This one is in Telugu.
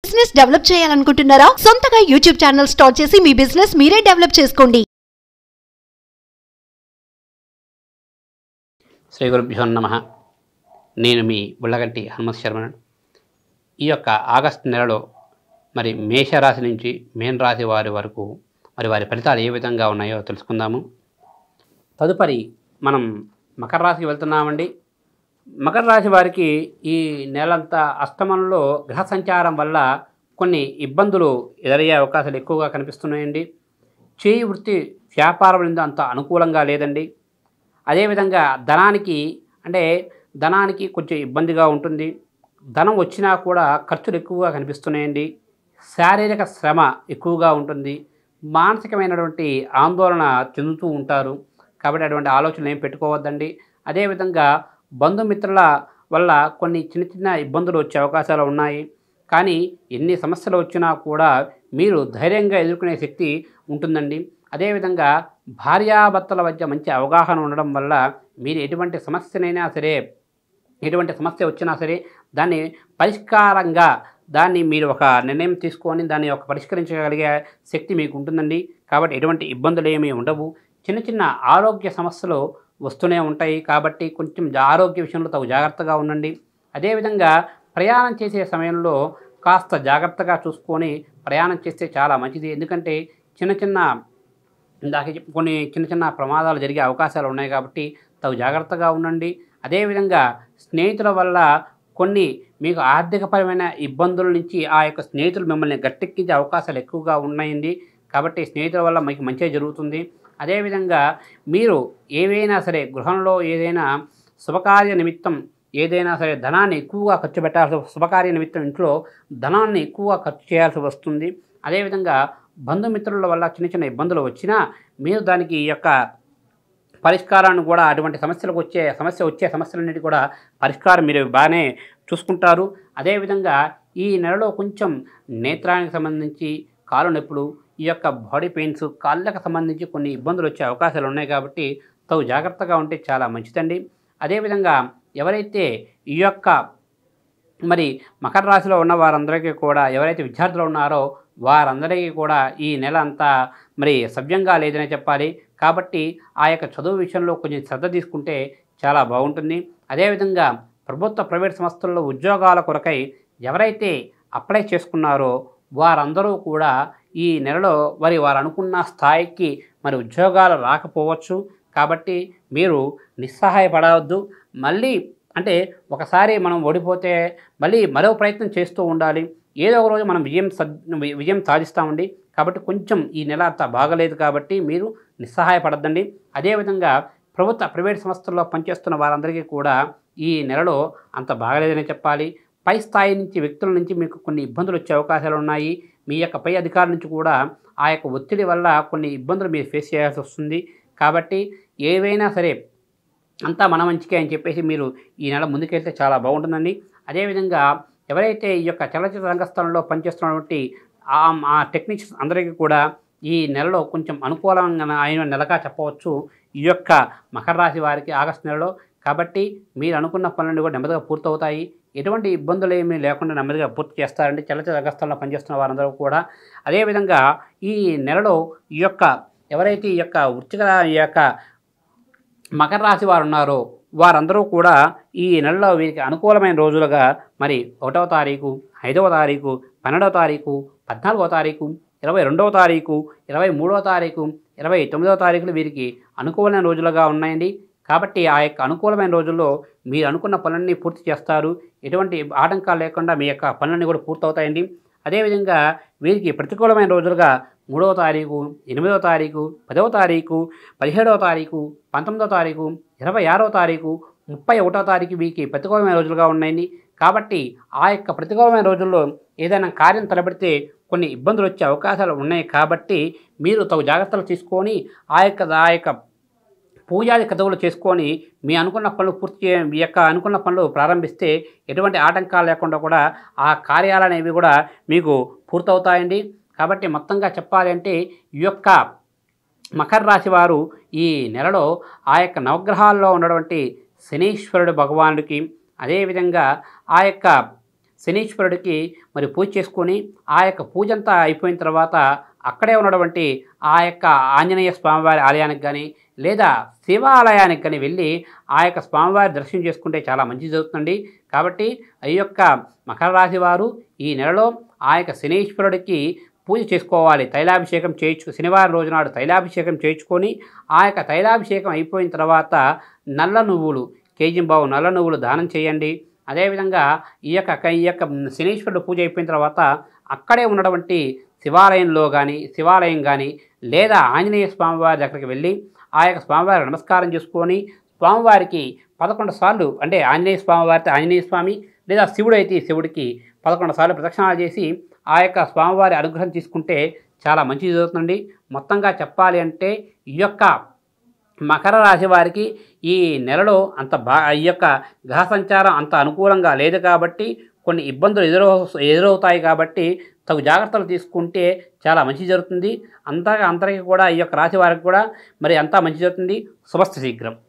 బిజినెస్ డెవలప్ చేయాలనుకుంటున్నారా సొంతగా యూట్యూబ్ ఛానల్ స్టార్ట్ చేసి మీ బిజినెస్ మీరే డెవలప్ చేసుకోండి శ్రీ గురుభ్యో నమ నేను మీ బుల్లగంటి హనుమంత్ శర్మను ఈ యొక్క ఆగస్టు నెలలో మరి మేషరాశి నుంచి మేన్ రాశి వారి వరకు మరి వారి ఫలితాలు ఏ విధంగా ఉన్నాయో తెలుసుకుందాము తదుపరి మనం మకర రాశికి వెళ్తున్నామండి మకర రాశి వారికి ఈ నెలంతా అష్టమంలో గ్రహ సంచారం వల్ల కొన్ని ఇబ్బందులు ఎదురయ్యే అవకాశాలు ఎక్కువగా కనిపిస్తున్నాయండి చేయి వృత్తి వ్యాపారం మీద అంత అనుకూలంగా లేదండి అదేవిధంగా ధనానికి అంటే ధనానికి కొంచెం ఇబ్బందిగా ఉంటుంది ధనం వచ్చినా కూడా ఖర్చులు ఎక్కువగా కనిపిస్తున్నాయండి శారీరక శ్రమ ఎక్కువగా ఉంటుంది మానసికమైనటువంటి ఆందోళన చెందుతూ ఉంటారు కాబట్టి అటువంటి ఆలోచనలు ఏం పెట్టుకోవద్దండి అదేవిధంగా బంధుమిత్రుల వల్ల కొన్ని చిన్న చిన్న ఇబ్బందులు వచ్చే అవకాశాలు ఉన్నాయి కానీ ఎన్ని సమస్యలు వచ్చినా కూడా మీరు ధైర్యంగా ఎదుర్కొనే శక్తి ఉంటుందండి అదేవిధంగా భార్యాభర్తల మధ్య మంచి అవగాహన ఉండడం వల్ల మీరు ఎటువంటి సమస్యనైనా సరే ఎటువంటి సమస్య వచ్చినా సరే దాన్ని పరిష్కారంగా దాన్ని మీరు ఒక నిర్ణయం తీసుకొని దాన్ని ఒక పరిష్కరించగలిగే శక్తి మీకు ఉంటుందండి కాబట్టి ఎటువంటి ఇబ్బందులు ఏమీ ఉండవు చిన్న చిన్న ఆరోగ్య సమస్యలు వస్తూనే ఉంటాయి కాబట్టి కొంచెం జా- ఆరోగ్య విషయంలో తగు జాగ్రత్తగా ఉండండి అదేవిధంగా ప్రయాణం చేసే సమయంలో కాస్త జాగ్రత్తగా చూసుకొని ప్రయాణం చేస్తే చాలా మంచిది ఎందుకంటే చిన్న చిన్న ఇందాక చెప్ప- కొన్ని చిన్న చిన్న ప్రమాదాలు జరిగే అవకాశాలు ఉన్నాయి కాబట్టి తగు జాగ్రత్తగా ఉండండి అదేవిధంగా స్నేహితుల వల్ల కొన్ని మీకు ఆర్థికపరమైన ఇబ్బందుల నుంచి ఆ యొక్క స్నేహితులు మిమ్మల్ని గట్టెక్కించే అవకాశాలు ఎక్కువగా ఉన్నాయండి కాబట్టి స్నేహితుల వల్ల మీకు మంచిగా జరుగుతుంది అదేవిధంగా మీరు ఏవైనా సరే గృహంలో ఏదైనా శుభకార్య నిమిత్తం ఏదైనా సరే ధనాన్ని ఎక్కువగా ఖర్చు పెట్టాల్సి శుభకార్య నిమిత్తం ఇంట్లో ధనాన్ని ఎక్కువగా ఖర్చు చేయాల్సి వస్తుంది అదేవిధంగా బంధుమిత్రుల వల్ల చిన్న చిన్న ఇబ్బందులు వచ్చినా మీరు దానికి ఈ యొక్క పరిష్కారాన్ని కూడా అటువంటి సమస్యలకు వచ్చే సమస్య వచ్చే సమస్యలన్నిటి కూడా పరిష్కారం మీరు బాగానే చూసుకుంటారు అదేవిధంగా ఈ నెలలో కొంచెం నేత్రానికి సంబంధించి కాలు నొప్పులు ఈ యొక్క బాడీ పెయిన్స్ కాళ్ళకు సంబంధించి కొన్ని ఇబ్బందులు వచ్చే అవకాశాలు ఉన్నాయి కాబట్టి తగు జాగ్రత్తగా ఉంటే చాలా మంచిదండి అదేవిధంగా ఎవరైతే ఈ యొక్క మరి మకర రాశిలో ఉన్న వారందరికీ కూడా ఎవరైతే విద్యార్థులు ఉన్నారో వారందరికీ కూడా ఈ నెల అంతా మరి సవ్యంగా లేదనే చెప్పాలి కాబట్టి ఆ యొక్క చదువు విషయంలో కొంచెం శ్రద్ధ తీసుకుంటే చాలా బాగుంటుంది అదేవిధంగా ప్రభుత్వ ప్రైవేట్ సంస్థల్లో ఉద్యోగాల కొరకై ఎవరైతే అప్లై చేసుకున్నారో వారందరూ కూడా ఈ నెలలో మరి వారు అనుకున్న స్థాయికి మరి ఉద్యోగాలు రాకపోవచ్చు కాబట్టి మీరు నిస్సహాయపడవద్దు మళ్ళీ అంటే ఒకసారి మనం ఓడిపోతే మళ్ళీ మరో ప్రయత్నం చేస్తూ ఉండాలి ఏదో ఒక రోజు మనం విజయం సద్ విజయం సాధిస్తామండి కాబట్టి కొంచెం ఈ నెల అంత బాగలేదు కాబట్టి మీరు నిస్సహాయపడద్దండి అదేవిధంగా ప్రభుత్వ ప్రైవేట్ సంస్థల్లో పనిచేస్తున్న వారందరికీ కూడా ఈ నెలలో అంత బాగలేదని చెప్పాలి పై స్థాయి నుంచి వ్యక్తుల నుంచి మీకు కొన్ని ఇబ్బందులు వచ్చే అవకాశాలు ఉన్నాయి మీ యొక్క పై అధికారుల నుంచి కూడా ఆ యొక్క ఒత్తిడి వల్ల కొన్ని ఇబ్బందులు మీరు ఫేస్ చేయాల్సి వస్తుంది కాబట్టి ఏవైనా సరే అంతా మన మంచికే అని చెప్పేసి మీరు ఈ నెల ముందుకెళ్తే చాలా బాగుంటుందండి అదేవిధంగా ఎవరైతే ఈ యొక్క చలనచిత్ర రంగస్థలంలో పనిచేస్తున్నటువంటి ఆ ఆ టెక్నీషియన్స్ అందరికీ కూడా ఈ నెలలో కొంచెం అనుకూలంగా అయిన నెలగా చెప్పవచ్చు ఈ యొక్క మకర రాశి వారికి ఆగస్టు నెలలో కాబట్టి మీరు అనుకున్న పనులన్నీ కూడా నెమ్మదిగా పూర్తవుతాయి ఎటువంటి ఇబ్బందులు ఏమీ లేకుండా నెమ్మదిగా పూర్తి చేస్తారండి చలనచిత్ర రంగస్థలంలో పనిచేస్తున్న వారందరూ కూడా అదేవిధంగా ఈ నెలలో ఈ యొక్క ఎవరైతే ఈ యొక్క వృత్తిక ఈ యొక్క మకర రాశి వారు ఉన్నారో వారందరూ కూడా ఈ నెలలో వీరికి అనుకూలమైన రోజులుగా మరి ఒకటవ తారీఖు ఐదవ తారీఖు పన్నెండవ తారీఖు పద్నాలుగవ తారీఖు ఇరవై రెండవ తారీఖు ఇరవై మూడవ తారీఖు ఇరవై తొమ్మిదవ తారీఖులు వీరికి అనుకూలమైన రోజులుగా ఉన్నాయండి కాబట్టి ఆ యొక్క అనుకూలమైన రోజుల్లో మీరు అనుకున్న పనులన్నీ పూర్తి చేస్తారు ఎటువంటి ఆటంకాలు లేకుండా మీ యొక్క పనులన్నీ కూడా పూర్తవుతాయండి అదేవిధంగా వీరికి ప్రతికూలమైన రోజులుగా మూడవ తారీఖు ఎనిమిదవ తారీఖు పదవ తారీఖు పదిహేడవ తారీఖు పంతొమ్మిదవ తారీఖు ఇరవై ఆరవ తారీఖు ముప్పై ఒకటో తారీఖు వీరికి ప్రతికూలమైన రోజులుగా ఉన్నాయండి కాబట్టి ఆ యొక్క ప్రతికూలమైన రోజుల్లో ఏదైనా కార్యం తలపెడితే కొన్ని ఇబ్బందులు వచ్చే అవకాశాలు ఉన్నాయి కాబట్టి మీరు తగు జాగ్రత్తలు తీసుకొని ఆ యొక్క ఆ యొక్క పూజాది కథవులు చేసుకొని మీ అనుకున్న పనులు పూర్తి చే మీ యొక్క అనుకున్న పనులు ప్రారంభిస్తే ఎటువంటి ఆటంకాలు లేకుండా కూడా ఆ కార్యాలు అనేవి కూడా మీకు పూర్తవుతాయండి కాబట్టి మొత్తంగా చెప్పాలి అంటే ఈ యొక్క మకర రాశి వారు ఈ నెలలో ఆ యొక్క నవగ్రహాల్లో ఉన్నటువంటి శనీశ్వరుడు భగవానుడికి అదేవిధంగా ఆ యొక్క శనీశ్వరుడికి మరి పూజ చేసుకొని ఆ యొక్క పూజ అంతా అయిపోయిన తర్వాత అక్కడే ఉన్నటువంటి ఆ యొక్క ఆంజనేయ స్వామివారి ఆలయానికి కానీ లేదా శివాలయానికి కానీ వెళ్ళి ఆ యొక్క స్వామివారి దర్శనం చేసుకుంటే చాలా మంచి జరుగుతుంది కాబట్టి ఈ యొక్క మకర రాశి వారు ఈ నెలలో ఆ యొక్క శనీశ్వరుడికి పూజ చేసుకోవాలి తైలాభిషేకం చేయించు శనివారం రోజు నాడు తైలాభిషేకం చేయించుకొని ఆ యొక్క తైలాభిషేకం అయిపోయిన తర్వాత నల్ల నువ్వులు కేజీ బావు నల్ల నువ్వులు దానం చేయండి అదేవిధంగా ఈ యొక్క ఈ యొక్క శనీశ్వరుడు పూజ అయిపోయిన తర్వాత అక్కడే ఉన్నటువంటి శివాలయంలో కానీ శివాలయం కానీ లేదా ఆంజనేయ స్వామివారి దగ్గరికి వెళ్ళి ఆ యొక్క స్వామివారి నమస్కారం చేసుకొని స్వామివారికి పదకొండు సార్లు అంటే ఆంజనేయ స్వామివారితో ఆంజనేయ స్వామి లేదా శివుడు అయితే శివుడికి పదకొండు సార్లు ప్రదక్షిణాలు చేసి ఆ యొక్క స్వామివారి అనుగ్రహం తీసుకుంటే చాలా మంచిది జరుగుతుంది మొత్తంగా చెప్పాలి అంటే ఈ యొక్క మకర రాశి వారికి ఈ నెలలో అంత బా ఈ యొక్క గ్రహ సంచారం అంత అనుకూలంగా లేదు కాబట్టి కొన్ని ఇబ్బందులు ఎదురవు ఎదురవుతాయి కాబట్టి తగు జాగ్రత్తలు తీసుకుంటే చాలా మంచి జరుగుతుంది అంతగా అందరికీ కూడా ఈ యొక్క రాశి వారికి కూడా మరి అంతా మంచి జరుగుతుంది శుభస్థ శీఘ్రం